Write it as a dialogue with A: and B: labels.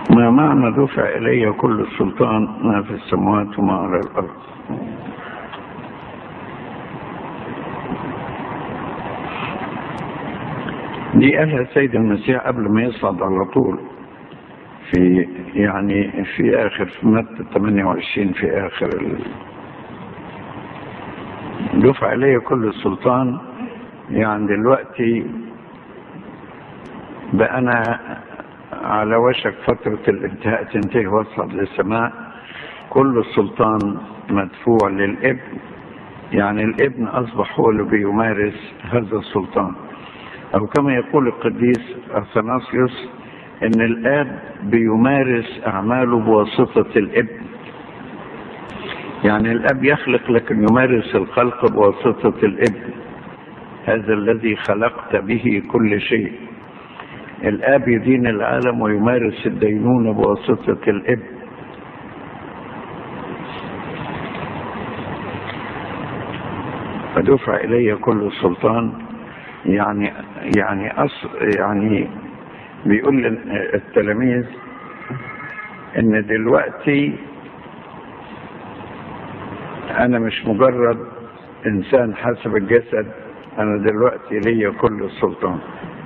A: ما معنى دفع إلي كل السلطان ما في السماوات وما على الأرض دي قالها السيد المسيح قبل ما يصعد على طول في يعني في آخر في متى 28 في آخر ال... دفع علي كل السلطان يعني دلوقتي بقى أنا على وشك فترة الانتهاء تنتهي وصل للسماء كل السلطان مدفوع للابن يعني الابن أصبح هو اللي بيمارس هذا السلطان أو كما يقول القديس أثناسيوس إن الآب بيمارس أعماله بواسطة الابن يعني الأب يخلق لكن يمارس الخلق بواسطة الابن هذا الذي خلقت به كل شيء الآب يدين العالم ويمارس الدينونة بواسطة الابن فدفع إلي كل السلطان يعني يعني أص يعني بيقول التلاميذ ان دلوقتي انا مش مجرد انسان حسب الجسد انا دلوقتي ليا كل السلطان